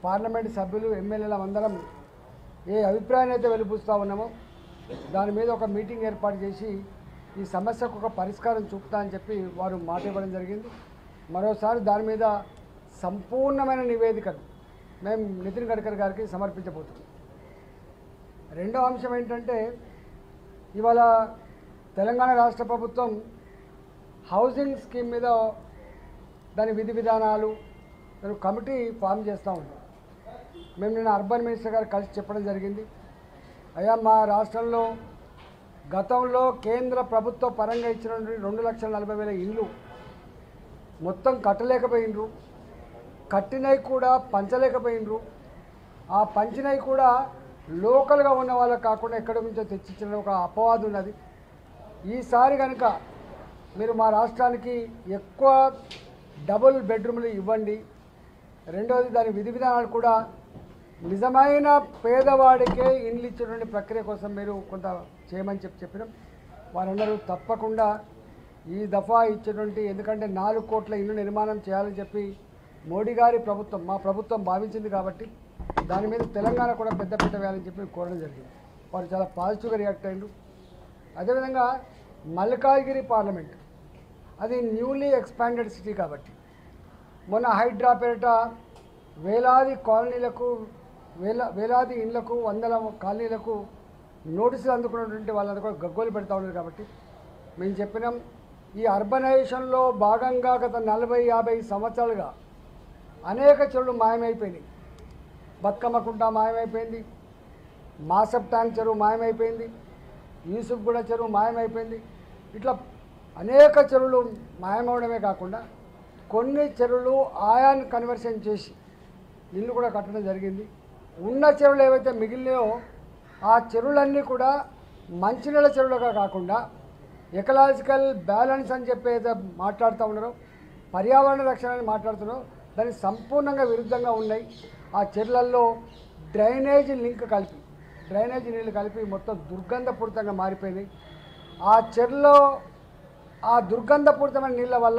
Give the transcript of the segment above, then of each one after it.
parliament సభ్యులు ఎమ్మెల్యేల అందరం ఏ అభిప్రాయాన్ని అయితే వెలిపిస్తూ ఉన్నామో దాని మీద ఒక మీటింగ్ ఏర్పాటు చేసి ఈ సమస్యకు ఒక పరిష్కారం చూపుతా అని చెప్పి వారు మాట ఇవ్వడం జరిగింది మరోసారి దాని మీద సంపూర్ణమైన నివేదికను మేము నితిన్ గడ్కరీ గారికి సమర్పించబోతున్నాం రెండో అంశం ఏంటంటే ఇవాళ తెలంగాణ రాష్ట్ర ప్రభుత్వం హౌసింగ్ స్కీమ్ మీద దాని విధి విధానాలు దాని కమిటీ ఫామ్ చేస్తూ ఉంది మేము నిన్న అర్బన్ మినిస్టర్ గారు కలిసి చెప్పడం జరిగింది అయ్యా మా రాష్ట్రంలో గతంలో కేంద్ర ప్రభుత్వ పరంగా ఇచ్చిన రెండు లక్షల నలభై వేల ఇళ్ళు మొత్తం కట్టలేకపోయినరు కట్టినవి కూడా పంచలేకపోయినరు ఆ పంచినవి కూడా లోకల్గా ఉన్న వాళ్ళకి కాకుండా ఎక్కడి నుంచో తెచ్చిచ్చిన ఒక అపవాదు ఉన్నది ఈసారి కనుక మీరు మా రాష్ట్రానికి ఎక్కువ డబుల్ బెడ్రూమ్లు ఇవ్వండి రెండవది దాని విధి విధానాలు కూడా నిజమైన పేదవాడికే ఇండ్లు ఇచ్చేటువంటి ప్రక్రియ కోసం మీరు కొంత చేయమని చెప్పి చెప్పినాం వారందరూ తప్పకుండా ఈ దఫా ఇచ్చేటువంటి ఎందుకంటే నాలుగు కోట్ల ఇల్లు నిర్మాణం చేయాలని చెప్పి మోడీ గారి ప్రభుత్వం మా ప్రభుత్వం భావించింది కాబట్టి దాని మీద తెలంగాణ కూడా పెద్దపీట వేయాలని చెప్పి కోరడం జరిగింది వారు చాలా పాజిటివ్గా రియాక్ట్ అయ్యారు అదేవిధంగా మల్కాజ్గిరి పార్లమెంట్ అది న్యూలీ ఎక్స్పాండెడ్ సిటీ కాబట్టి మొన్న హైడ్రా పేరిట వేలాది కాలనీలకు వేల వేలాది ఇండ్లకు వందల కాలనీలకు నోటీసులు అందుకున్నటువంటి వాళ్ళందరూ కూడా గగ్గోలు పెడతా ఉన్నారు కాబట్టి మేము చెప్పినాం ఈ అర్బనైజేషన్లో భాగంగా గత నలభై యాభై సంవత్సరాలుగా అనేక చెరువులు మాయమైపోయినాయి బతుకమ్మకుంట మాయమైపోయింది మాసప్ ట్యాంక్ చెరువు మాయమైపోయింది యూసుఫ్గూడ చెరువు మాయమైపోయింది ఇట్లా అనేక చెరువులు మాయమవడమే కాకుండా కొన్ని చెరువులు ఆయాన్ కన్వర్షన్ చేసి ఇల్లు కూడా కట్టడం జరిగింది ఉన్న చెరువులు ఏవైతే మిగిలినాయో ఆ చెరువులన్నీ కూడా మంచినీళ్ళ చెరువులుగా కాకుండా ఎకలాజికల్ బ్యాలెన్స్ అని చెప్పి ఏదైతే మాట్లాడుతూ ఉన్నారో పర్యావరణ రక్షణ అని మాట్లాడుతున్నారో దానికి సంపూర్ణంగా విరుద్ధంగా ఉన్నాయి ఆ చెరువులలో డ్రైనేజ్ లింక్ కలిపి డ్రైనేజ్ నీళ్ళు కలిపి మొత్తం దుర్గంధపూరితంగా మారిపోయినాయి ఆ చెరువులో ఆ దుర్గంధపూరితమైన నీళ్ళ వల్ల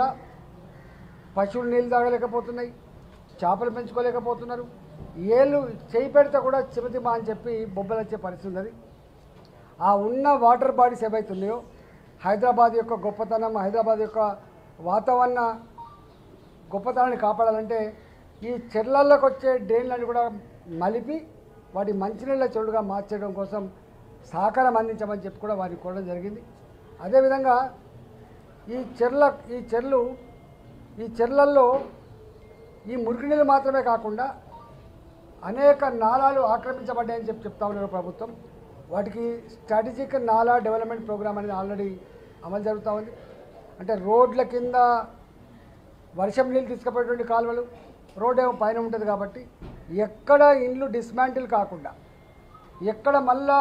పశువులు నీళ్ళు తాగలేకపోతున్నాయి చేపలు పెంచుకోలేకపోతున్నారు ఏళ్ళు చేయి పెడితే కూడా చిమతిమా అని చెప్పి బొబ్బలు వచ్చే పరిస్థితి ఉన్నది ఆ ఉన్న వాటర్ బాడీస్ ఏవైతున్నాయో హైదరాబాద్ యొక్క గొప్పతనం హైదరాబాద్ యొక్క వాతావరణ గొప్పతనాన్ని కాపాడాలంటే ఈ చెర్లల్లోకి వచ్చే డ్రైన్లను కూడా మలిపి వాటి మంచినీళ్ళ చెడుగా మార్చడం కోసం సహకారం అందించమని చెప్పి కూడా వారికి కోరడం జరిగింది అదేవిధంగా ఈ చెర్ల ఈ చెర్లు ఈ చెర్లల్లో ఈ మురికి నీళ్ళు మాత్రమే కాకుండా అనేక నాలాలు ఆక్రమించబడ్డాయని చెప్పి చెప్తా ఉన్నారు ప్రభుత్వం వాటికి స్ట్రాటజిక్ నాలా డెవలప్మెంట్ ప్రోగ్రామ్ అనేది ఆల్రెడీ అమలు జరుగుతూ ఉంది అంటే రోడ్ల కింద వర్షం నీళ్ళు తీసుకుపోయేటువంటి కాలువలు రోడ్ ఏమో పైన ఉంటుంది కాబట్టి ఎక్కడ ఇండ్లు డిస్మాంటిల్ కాకుండా ఎక్కడ మళ్ళా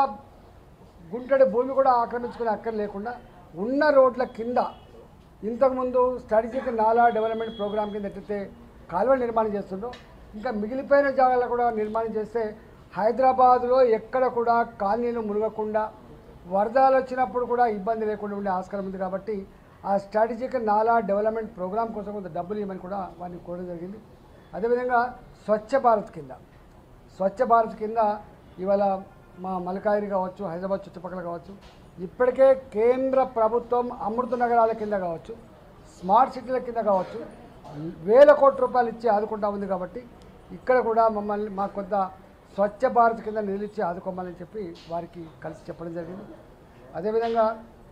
గుంటడి భూమి కూడా ఆక్రమించుకునే అక్కర్ లేకుండా ఉన్న రోడ్ల కింద ఇంతకుముందు స్ట్రాటజిక్ నాలా డెవలప్మెంట్ ప్రోగ్రామ్ కింద ఎట్లయితే కాలువలు నిర్మాణం చేస్తుందో ఇంకా మిగిలిపోయిన జాగాల్లో కూడా నిర్మాణం చేస్తే హైదరాబాద్లో ఎక్కడ కూడా కాలనీలు మునగకుండా వరదలు వచ్చినప్పుడు కూడా ఇబ్బంది లేకుండా ఉండే ఆస్కారం ఉంది కాబట్టి ఆ స్ట్రాటజిక్ నాలా డెవలప్మెంట్ ప్రోగ్రామ్ కోసం కొంత డబ్బులు ఇవ్వమని కూడా వారిని కోరడం జరిగింది అదేవిధంగా స్వచ్ఛ భారత్ కింద స్వచ్ఛ భారత్ కింద ఇవాళ మా మలకాయిరి కావచ్చు హైదరాబాద్ చుట్టుపక్కల కావచ్చు ఇప్పటికే కేంద్ర ప్రభుత్వం అమృత నగరాల కింద కావచ్చు స్మార్ట్ సిటీల కింద కావచ్చు వేల కోట్ల రూపాయలు ఇచ్చి ఆదుకుంటా ఉంది కాబట్టి ఇక్కడ కూడా మమ్మల్ని మాకు కొంత స్వచ్ఛ భారత్ కింద నిధులు ఇచ్చి ఆదుకోమని చెప్పి వారికి కలిసి చెప్పడం జరిగింది అదేవిధంగా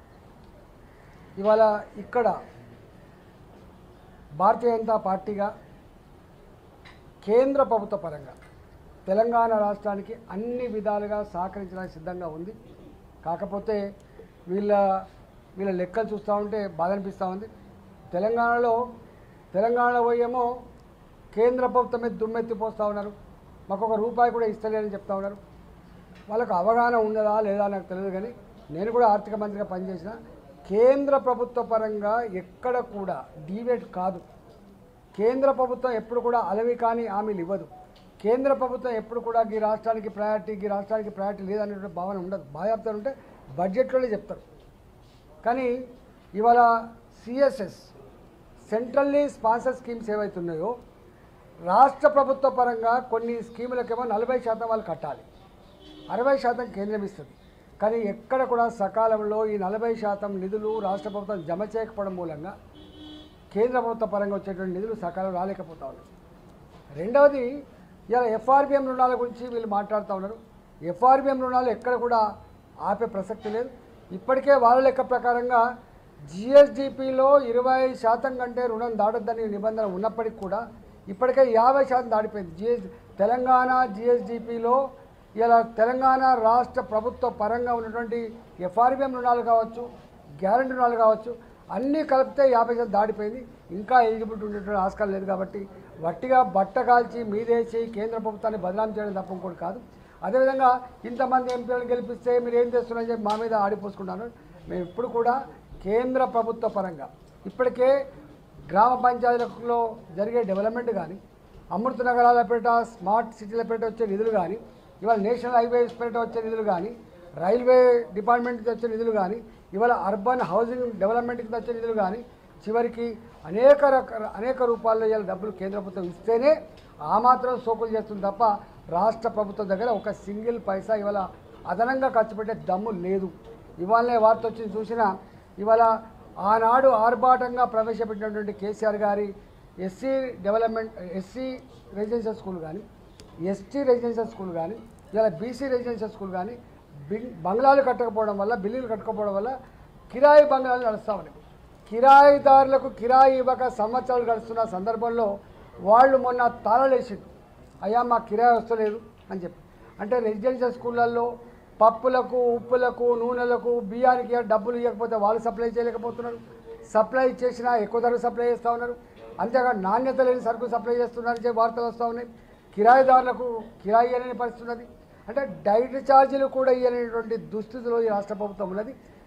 ఇవాళ ఇక్కడ భారతీయ జనతా పార్టీగా కేంద్ర ప్రభుత్వ పరంగా తెలంగాణ రాష్ట్రానికి అన్ని విధాలుగా సహకరించడానికి సిద్ధంగా ఉంది కాకపోతే వీళ్ళ వీళ్ళ లెక్కలు చూస్తూ ఉంటే బాధ అనిపిస్తూ ఉంది తెలంగాణలో తెలంగాణలో పోయేమో కేంద్ర ప్రభుత్వం మీద దుమ్మెత్తిపోస్తూ ఉన్నారు మాకు ఒక రూపాయి కూడా ఇస్తలేరని చెప్తా ఉన్నారు వాళ్ళకు అవగాహన ఉన్నదా లేదా నాకు తెలియదు కానీ నేను కూడా ఆర్థిక మంత్రిగా పనిచేసిన కేంద్ర ప్రభుత్వ పరంగా ఎక్కడ కూడా డీవేట్ కాదు కేంద్ర ప్రభుత్వం ఎప్పుడు కూడా అలవి కానీ హామీలు ఇవ్వదు కేంద్ర ప్రభుత్వం ఎప్పుడు కూడా ఈ రాష్ట్రానికి ప్రయారిటీ ఈ రాష్ట్రానికి ప్రయారిటీ లేదనేటువంటి భావన ఉండదు బాగా చెప్తారు అంటే బడ్జెట్లోనే చెప్తారు కానీ ఇవాళ సిఎస్ఎస్ సెంట్రల్లీ స్పాన్సర్ స్కీమ్స్ ఏవైతున్నాయో రాష్ట్ర ప్రభుత్వ పరంగా కొన్ని స్కీములకేమో నలభై శాతం వాళ్ళు కట్టాలి అరవై శాతం కేంద్రం ఇస్తుంది కానీ ఎక్కడ కూడా సకాలంలో ఈ నలభై శాతం నిధులు రాష్ట్ర ప్రభుత్వం జమ చేయకపోవడం మూలంగా కేంద్ర ప్రభుత్వ పరంగా వచ్చేటువంటి నిధులు సకాలం రాలేకపోతా ఉన్నాయి రెండవది ఇలా ఎఫ్ఆర్బిఎం రుణాల గురించి వీళ్ళు మాట్లాడుతూ ఉన్నారు ఎఫ్ఆర్బిఎం రుణాలు ఎక్కడ కూడా ఆపే ప్రసక్తి లేదు ఇప్పటికే వాళ్ళ లెక్క ప్రకారంగా జిఎస్డిపిలో ఇరవై శాతం కంటే రుణం దాటొద్దని నిబంధన ఉన్నప్పటికీ కూడా ఇప్పటికే యాభై శాతం దాటిపోయింది జిఎస్ తెలంగాణ జిఎస్డిపిలో ఇలా తెలంగాణ రాష్ట్ర ప్రభుత్వ పరంగా ఉన్నటువంటి ఎఫ్ఆర్బిఎం రుణాలు కావచ్చు గ్యారంటీ రుణాలు కావచ్చు అన్నీ కలిపితే యాభై శాతం దాటిపోయింది ఇంకా ఎలిజిబిలిటీ ఉండేటువంటి ఆస్కారం లేదు కాబట్టి వట్టిగా బట్ట కాల్చి మీదేసి కేంద్ర ప్రభుత్వాన్ని బదనాం చేయడం తప్ప ఇంకోటి కాదు అదేవిధంగా ఇంతమంది ఎంపీలను గెలిపిస్తే మీరు ఏం చేస్తున్నారని చెప్పి మా మీద ఆడిపోసుకుంటాను మేము ఇప్పుడు కూడా కేంద్ర ప్రభుత్వ పరంగా ఇప్పటికే గ్రామ పంచాయతీలలో జరిగే డెవలప్మెంట్ కానీ అమృత నగరాల పేట స్మార్ట్ సిటీల పేట వచ్చే నిధులు కానీ ఇవాళ నేషనల్ హైవేస్ పేట వచ్చే నిధులు కానీ రైల్వే డిపార్ట్మెంట్ నుంచి వచ్చే నిధులు కానీ ఇవాళ అర్బన్ హౌసింగ్ డెవలప్మెంట్ కింద వచ్చే నిధులు కానీ చివరికి అనేక రక అనేక రూపాల్లో ఇవాళ డబ్బులు కేంద్ర ప్రభుత్వం ఇస్తేనే ఆ మాత్రం సోకులు చేస్తుంది తప్ప రాష్ట్ర ప్రభుత్వం దగ్గర ఒక సింగిల్ పైసా ఇవాళ అదనంగా ఖర్చు పెట్టే దమ్ము లేదు ఇవాళనే వార్త వచ్చింది చూసినా ఇవాళ ఆనాడు ఆర్భాటంగా ప్రవేశపెట్టినటువంటి కేసీఆర్ గారి SC development SC residential school కానీ ఎస్టీ రెసిడెన్షియల్ స్కూల్ కానీ ఇలా బీసీ రెసిడెన్షియల్ స్కూల్ కానీ బిల్ బంగ్లాలు కట్టకపోవడం వల్ల బిల్లులు కట్టకపోవడం వల్ల కిరాయి బంగ్లాలు నడుస్తూ ఉన్నాయి కిరాయిదారులకు కిరాయి ఇవ్వక సంవత్సరాలు గడుస్తున్న సందర్భంలో వాళ్ళు మొన్న తాళలేసిండు అయ్యా మా కిరాయి వస్తలేదు అని చెప్పి అంటే రెసిడెన్షియల్ స్కూళ్ళల్లో పప్పులకు ఉప్పులకు నూనెలకు బియ్యానికి డబ్బులు ఇవ్వకపోతే వాళ్ళు సప్లై చేయలేకపోతున్నారు సప్లై చేసినా ఎక్కువ ధర సప్లై చేస్తూ ఉన్నారు అంతేకాదు నాణ్యత లేని సరుకు సప్లై చేస్తున్నారని చెప్పి వార్తలు వస్తూ ఉన్నాయి కిరాయిదారులకు కిరాయి ఇవ్వలేని పరిస్థితి ఉన్నది అంటే డైట్ ఛార్జీలు కూడా ఇవ్వలేనటువంటి దుస్థితిలో ఈ రాష్ట్ర ప్రభుత్వం ఉన్నది